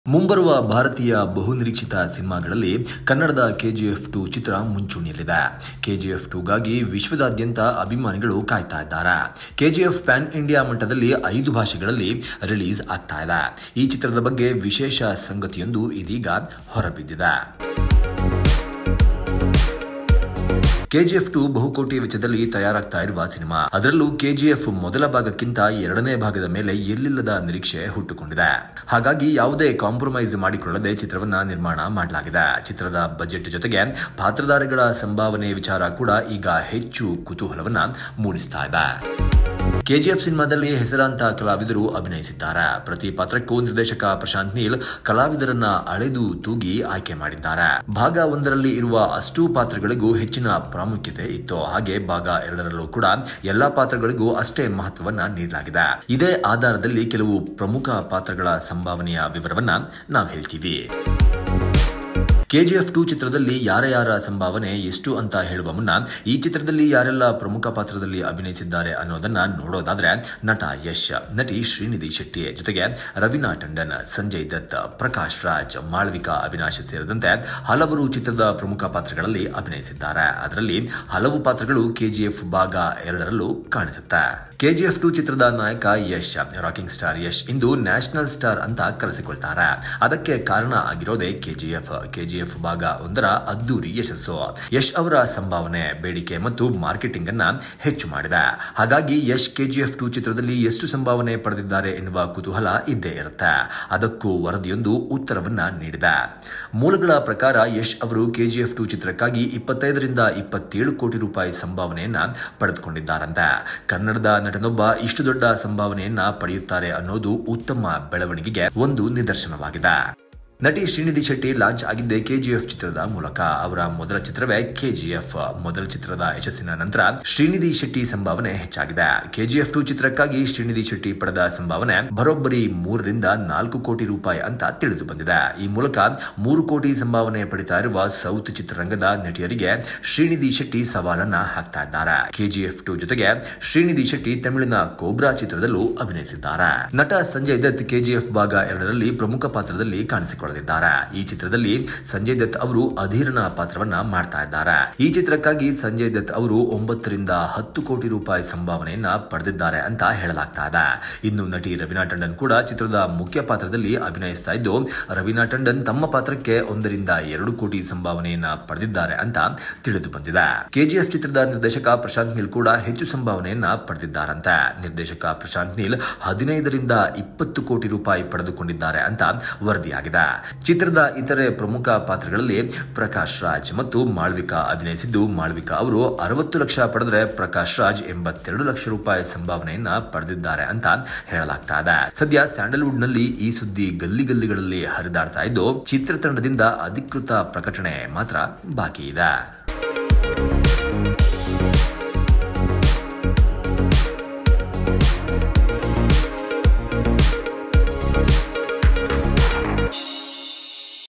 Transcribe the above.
ಮುಂಬರುವ ಭಾರತೀಯ ಬಹುನಿರೀಕ್ಷಿತ ಸಿನಿಮಾಗಳಲ್ಲಿ ಕನ್ನಡದ ಕೆಜಿಎಫ್ ಟು ಚಿತ್ರ ಮುಂಚೂಣಿಯಲ್ಲಿದೆ ಕೆಜಿಎಫ್ ಟುಗಾಗಿ ವಿಶ್ವದಾದ್ಯಂತ ಅಭಿಮಾನಿಗಳು ಕಾಯ್ತಾ ಇದ್ದಾರೆ ಕೆಜಿಎಫ್ ಪ್ಯಾನ್ ಇಂಡಿಯಾ ಮಟ್ಟದಲ್ಲಿ ಐದು ಭಾಷೆಗಳಲ್ಲಿ ರಿಲೀಸ್ ಆಗ್ತಾ ಇದೆ ಈ ಚಿತ್ರದ ಬಗ್ಗೆ ವಿಶೇಷ ಸಂಗತಿಯೊಂದು ಇದೀಗ ಹೊರಬಿದ್ದಿದೆ ಕೆಜಿಎಫ್ ಟು ಬಹುಕೋಟಿ ವೆಚ್ಚದಲ್ಲಿ ತಯಾರಾಗ್ತಾ ಇರುವ ಸಿನಿಮಾ ಅದರಲ್ಲೂ ಕೆಜಿಎಫ್ ಮೊದಲ ಭಾಗಕ್ಕಿಂತ ಎರಡನೇ ಭಾಗದ ಮೇಲೆ ಎಲ್ಲಿಲ್ಲದ ನಿರೀಕ್ಷೆ ಹುಟ್ಟುಕೊಂಡಿದೆ ಹಾಗಾಗಿ ಯಾವುದೇ ಕಾಂಪ್ರಮೈಸ್ ಮಾಡಿಕೊಳ್ಳದೆ ಚಿತ್ರವನ್ನ ನಿರ್ಮಾಣ ಮಾಡಲಾಗಿದೆ ಚಿತ್ರದ ಬಜೆಟ್ ಜೊತೆಗೆ ಪಾತ್ರಧಾರಿಗಳ ಸಂಭಾವನೆ ವಿಚಾರ ಕೂಡ ಈಗ ಹೆಚ್ಚು ಕುತೂಹಲವನ್ನ ಮೂಡಿಸ್ತಾ ಇದೆ ಕೆಜಿಎಫ್ ಸಿನಿಮಾದಲ್ಲಿ ಹೆಸರಾಂತ ಕಲಾವಿದರು ಅಭಿನಯಿಸಿದ್ದಾರೆ ಪ್ರತಿ ಪಾತ್ರಕ್ಕೂ ನಿರ್ದೇಶಕ ಪ್ರಶಾಂತ್ ನೀಲ್ ಕಲಾವಿದರನ್ನ ಅಳೆದು ತೂಗಿ ಆಯ್ಕೆ ಮಾಡಿದ್ದಾರೆ ಭಾಗ ಒಂದರಲ್ಲಿ ಇರುವ ಅಷ್ಟೂ ಪಾತ್ರಗಳಿಗೂ ಹೆಚ್ಚಿನ ಪ್ರಾಮುಖ್ಯತೆ ಇತ್ತು ಹಾಗೆ ಭಾಗ ಎರಡರಲ್ಲೂ ಕೂಡ ಎಲ್ಲಾ ಪಾತ್ರಗಳಿಗೂ ಅಷ್ಟೇ ಮಹತ್ವವನ್ನ ನೀಡಲಾಗಿದೆ ಇದೇ ಆಧಾರದಲ್ಲಿ ಕೆಲವು ಪ್ರಮುಖ ಪಾತ್ರಗಳ ಸಂಭಾವನೆಯ ವಿವರವನ್ನ ನಾವು ಹೇಳ್ತೀವಿ ಕೆಜಿಎಫ್ ಟು ಚಿತ್ರದಲ್ಲಿ ಯಾರ ಯಾರ ಸಂಭಾವನೆ ಎಷ್ಟು ಅಂತ ಹೇಳುವ ಮುನ್ನ ಈ ಚಿತ್ರದಲ್ಲಿ ಯಾರೆಲ್ಲ ಪ್ರಮುಖ ಪಾತ್ರದಲ್ಲಿ ಅಭಿನಯಿಸಿದ್ದಾರೆ ಅನ್ನೋದನ್ನ ನೋಡೋದಾದ್ರೆ ನಟ ಯಶ್ ನಟಿ ಶ್ರೀನಿಧಿ ಶೆಟ್ಟಿ ಜೊತೆಗೆ ರವೀನಾ ಟಂಡನ್ ಸಂಜಯ್ ದತ್ ಪ್ರಕಾಶ್ ರಾಜ್ ಮಾಳವಿಕಾ ಅವಿನಾಶ್ ಸೇರಿದಂತೆ ಹಲವರು ಚಿತ್ರದ ಪ್ರಮುಖ ಪಾತ್ರಗಳಲ್ಲಿ ಅಭಿನಯಿಸಿದ್ದಾರೆ ಅದರಲ್ಲಿ ಹಲವು ಪಾತ್ರಗಳು ಕೆಜಿಎಫ್ ಭಾಗ ಎರಡರಲ್ಲೂ ಕಾಣಿಸುತ್ತೆ ಕೆಜಿಎಫ್ ಟು ಚಿತ್ರದ ನಾಯಕ ಯಶ್ ರಾಕಿಂಗ್ ಸ್ಟಾರ್ ಯಶ್ ಇಂದು ನ್ಯಾಷನಲ್ ಸ್ಟಾರ್ ಅಂತ ಕರೆಸಿಕೊಳ್ತಾರೆ ಅದಕ್ಕೆ ಕಾರಣ ಆಗಿರೋದೇ ಕೆಜಿಎಫ್ ಕೆಜಿಎಫ್ ಭಾಗ ಒಂದರ ಅದ್ದೂರಿ ಯಶಸ್ಸು ಯಶ್ ಅವರ ಸಂಭಾವನೆ ಬೇಡಿಕೆ ಮತ್ತು ಮಾರ್ಕೆಟಿಂಗ್ ಅನ್ನ ಹೆಚ್ಚು ಮಾಡಿದೆ ಹಾಗಾಗಿ ಯಶ್ ಕೆಜಿಎಫ್ ಟು ಚಿತ್ರದಲ್ಲಿ ಎಷ್ಟು ಸಂಭಾವನೆ ಪಡೆದಿದ್ದಾರೆ ಎನ್ನುವ ಕುತೂಹಲ ಇದ್ದೇ ಇರುತ್ತೆ ಅದಕ್ಕೂ ವರದಿಯೊಂದು ಉತ್ತರವನ್ನ ನೀಡಿದೆ ಮೂಲಗಳ ಪ್ರಕಾರ ಯಶ್ ಅವರು ಕೆಜಿಎಫ್ ಟು ಚಿತ್ರಕ್ಕಾಗಿ ಇಪ್ಪತ್ತೈದರಿಂದ ಇಪ್ಪತ್ತೇಳು ಕೋಟಿ ರೂಪಾಯಿ ಸಂಭಾವನೆಯನ್ನ ಪಡೆದುಕೊಂಡಿದ್ದಾರಂತೆ ಕನ್ನಡದ ನಟನೊಬ್ಬ ಇಷ್ಟು ದೊಡ್ಡ ಸಂಭಾವನೆಯನ್ನ ಪಡೆಯುತ್ತಾರೆ ಅನ್ನೋದು ಉತ್ತಮ ಬೆಳವಣಿಗೆಗೆ ಒಂದು ನಿದರ್ಶನವಾಗಿದೆ ನಟಿ ಶ್ರೀನಿಧಿ ಶೆಟ್ಟಿ ಲಾಂಚ್ ಆಗಿದ್ದೇ ಕೆಜಿಎಫ್ ಚಿತ್ರದ ಮೂಲಕ ಅವರ ಮೊದಲ ಚಿತ್ರವೇ ಕೆಜಿಎಫ್ ಮೊದಲ ಚಿತ್ರದ ಯಶಸ್ಸಿನ ನಂತರ ಶ್ರೀನಿಧಿ ಶೆಟ್ಟಿ ಸಂಭಾವನೆ ಹೆಚ್ಚಾಗಿದೆ ಕೆಜಿಎಫ್ ಟು ಚಿತ್ರಕ್ಕಾಗಿ ಶ್ರೀನಿಧಿ ಶೆಟ್ಟಿ ಪಡೆದ ಸಂಭಾವನೆ ಬರೋಬ್ಬರಿ ಮೂರರಿಂದ ನಾಲ್ಕು ಕೋಟಿ ರೂಪಾಯಿ ಅಂತ ತಿಳಿದು ಬಂದಿದೆ ಈ ಮೂಲಕ ಮೂರು ಕೋಟಿ ಸಂಭಾವನೆ ಪಡಿತಾ ಇರುವ ಸೌತ್ ಚಿತ್ರರಂಗದ ನಟಿಯರಿಗೆ ಶ್ರೀನಿಧಿ ಶೆಟ್ಟಿ ಸವಾಲನ್ನ ಹಾಕ್ತಾ ಇದ್ದಾರೆ ಕೆಜಿಎಫ್ ಟು ಜೊತೆಗೆ ಶ್ರೀನಿಧಿ ಶೆಟ್ಟಿ ತಮಿಳಿನ ಕೋಬ್ರಾ ಚಿತ್ರದಲ್ಲೂ ಅಭಿನಯಿಸಿದ್ದಾರೆ ನಟ ಸಂಜಯ್ ದತ್ ಕೆಜಿಎಫ್ ಭಾಗ ಎರಡರಲ್ಲಿ ಪ್ರಮುಖ ಪಾತ್ರದಲ್ಲಿ ಕಾಣಿಸಿಕೊಳ್ಳ ಈ ಚಿತ್ರದಲ್ಲಿ ಸಂಜಯ್ ದತ್ ಅವರು ಅಧೀರನ ಪಾತ್ರವನ್ನ ಮಾಡ್ತಾ ಇದ್ದಾರೆ ಈ ಚಿತ್ರಕ್ಕಾಗಿ ಸಂಜಯ್ ದತ್ ಅವರು ಒಂಬತ್ತರಿಂದ ಹತ್ತು ಕೋಟಿ ರೂಪಾಯಿ ಸಂಭಾವನೆಯನ್ನ ಪಡೆದಿದ್ದಾರೆ ಅಂತ ಹೇಳಲಾಗ್ತಾ ಇದೆ ಇನ್ನು ನಟಿ ರವೀನಾ ಟಂಡನ್ ಕೂಡ ಚಿತ್ರದ ಮುಖ್ಯ ಪಾತ್ರದಲ್ಲಿ ಅಭಿನಯಿಸ್ತಾ ಇದ್ದು ರವೀನಾ ಟಂಡನ್ ತಮ್ಮ ಪಾತ್ರಕ್ಕೆ ಒಂದರಿಂದ ಎರಡು ಕೋಟಿ ಸಂಭಾವನೆಯನ್ನ ಪಡೆದಿದ್ದಾರೆ ಅಂತ ತಿಳಿದು ಬಂದಿದೆ ಕೆಜಿಎಫ್ ಚಿತ್ರದ ನಿರ್ದೇಶಕ ಪ್ರಶಾಂತ್ ನೀಲ್ ಕೂಡ ಹೆಚ್ಚು ಸಂಭಾವನೆಯನ್ನ ಪಡೆದಿದ್ದಾರಂತೆ ನಿರ್ದೇಶಕ ಪ್ರಶಾಂತ್ ನೀಲ್ ಹದಿನೈದರಿಂದ ಇಪ್ಪತ್ತು ಕೋಟಿ ರೂಪಾಯಿ ಪಡೆದುಕೊಂಡಿದ್ದಾರೆ ಅಂತ ವರದಿಯಾಗಿದೆ ಚಿತ್ರದ ಇತರೆ ಪ್ರಮುಖ ಪಾತ್ರಗಳಲ್ಲಿ ಪ್ರಕಾಶ್ ರಾಜ್ ಮತ್ತು ಮಾಳ್ವಿಕಾ ಅಭಿನಯಿಸಿದ್ದು ಮಾಳ್ವಿಕಾ ಅವರು ಅರವತ್ತು ಲಕ್ಷ ಪಡೆದರೆ ಪ್ರಕಾಶ್ ರಾಜ್ ಎಂಬತ್ತೆರಡು ಲಕ್ಷ ರೂಪಾಯಿ ಸಂಭಾವನೆಯನ್ನ ಪಡೆದಿದ್ದಾರೆ ಅಂತ ಹೇಳಲಾಗ್ತಾ ಇದೆ ಸದ್ಯ ಸ್ಯಾಂಡಲ್ವುಡ್ ನಲ್ಲಿ ಈ ಸುದ್ದಿ ಗಲ್ಲಿ ಗಲ್ಲಿಗಳಲ್ಲಿ ಹರಿದಾಡ್ತಾ ಇದ್ದು ಚಿತ್ರತಂಡದಿಂದ ಅಧಿಕೃತ ಪ್ರಕಟಣೆ ಮಾತ್ರ ಬಾಕಿ ಇದೆ